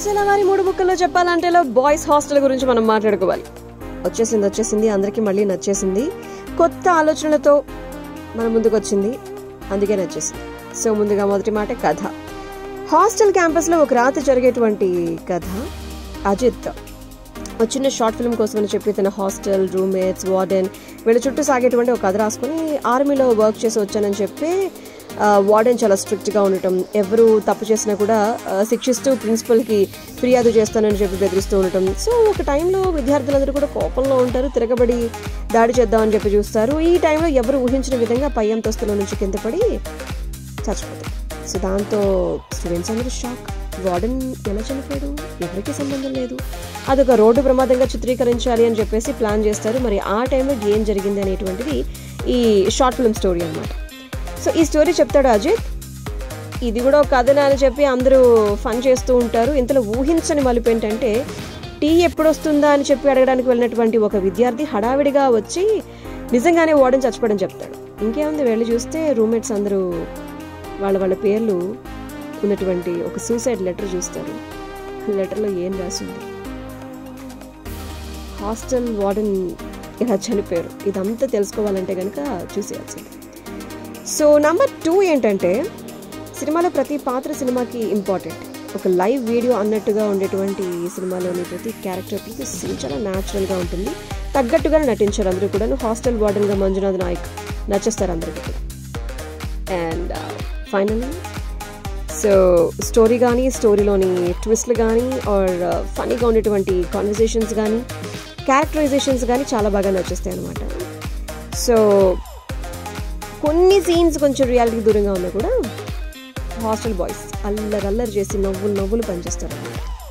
so ఇలా వారి మూడు బుక్కల్లో చెప్పాలంటే ఇలా బాయ్స్ హాస్టల్ గురించి మనం మాట్లాడుకోవాలి వచ్చేసింది వచ్చేసింది అందరికీ మళ్ళీ నచ్చేసింది కొత్త ఆలోచనలతో మన ముందుకు వచ్చింది అందుకే నచ్చేసింది సో ముందుగా మొదటి మాట కథ హాస్టల్ క్యాంపస్లో ఒక రాత్రి జరిగేటువంటి కథ అజిత్ ఒక చిన్న షార్ట్ ఫిల్మ్ కోసం అని చెప్పి తన హాస్టల్ రూమ్మేట్స్ వార్డెన్ వీళ్ళ చుట్టూ సాగేటువంటి ఒక కథ రాసుకొని ఆర్మీలో వర్క్ చేసి వచ్చానని చెప్పి ఆ, వార్డెన్ చాలా స్ట్రిక్ట్గా ఉండటం ఎవరు తప్పు చేసినా కూడా ఆ, శిక్షిస్తూ ప్రిన్సిపల్కి ఫిర్యాదు చేస్తానని చెప్పి బెదిరిస్తూ ఉండటం సో ఒక టైంలో విద్యార్థులందరూ కూడా కోపంలో ఉంటారు తిరగబడి దాడి చేద్దామని చెప్పి చూస్తారు ఈ టైంలో ఎవరు ఊహించిన విధంగా పై అంతస్తులో నుంచి కింద పడి చచ్చిపోతారు సో దాంతో స్టూడెంట్స్ అందరూ షాక్ వార్డెన్ ఎలా చనిపోయాడు ఎవరికి సంబంధం లేదు అదొక రోడ్డు ప్రమాదంగా చిత్రీకరించాలి అని చెప్పేసి ప్లాన్ చేస్తారు మరి ఆ టైంలో ఏం జరిగింది అనేటువంటిది ఈ షార్ట్ ఫిల్మ్ స్టోరీ అన్నమాట సో ఈ స్టోరీ చెప్తాడు అజిత్ ఇది కూడా ఒక కథనే అని చెప్పి అందరూ ఫన్ చేస్తూ ఉంటారు ఇంతలో ఊహించని మలుపు ఏంటంటే టీ ఎప్పుడు వస్తుందా అని చెప్పి అడగడానికి వెళ్ళినటువంటి ఒక విద్యార్థి హడావిడిగా వచ్చి నిజంగానే వార్డెన్ చచ్చిపోవడం చెప్తాడు ఇంకేముంది వెళ్ళి చూస్తే రూమ్మేట్స్ అందరూ వాళ్ళ వాళ్ళ పేర్లు ఉన్నటువంటి ఒక సూసైడ్ లెటర్ చూస్తారు లెటర్లో ఏం రాసింది హాస్టల్ వార్డెన్ ఇలా చనిపోయారు ఇదంతా తెలుసుకోవాలంటే కనుక చూసేయాల్సింది సో నంబర్ టూ ఏంటంటే సినిమాలో ప్రతి పాత్ర సినిమాకి ఇంపార్టెంట్ ఒక లైవ్ వీడియో అన్నట్టుగా ఉండేటువంటి ఈ సినిమాలోని ప్రతి క్యారెక్టర్ ప్రతి సీన్ చాలా న్యాచురల్గా ఉంటుంది తగ్గట్టుగానే నటించారు అందరూ కూడా హాస్టల్ వార్డెన్గా మంజునాథ్ నాయక్ నచ్చేస్తారు అందరికీ కూడా అండ్ ఫైనల్లీ సో స్టోరీ కానీ స్టోరీలోని ట్విస్ట్లు కానీ ఆర్ ఫనీగా ఉండేటువంటి కాన్వర్జేషన్స్ కానీ క్యారెక్టరైజేషన్స్ కానీ చాలా బాగా నచ్చేస్తాయి అనమాట సో కొన్ని సీన్స్ కొంచెం రియాలిటీకి దూరంగా ఉన్నా కూడా హాస్టల్ బాయ్స్ అల్లరి అల్లరి చేసి నవ్వులు నవ్వులు పనిచేస్తారు అన్నమాట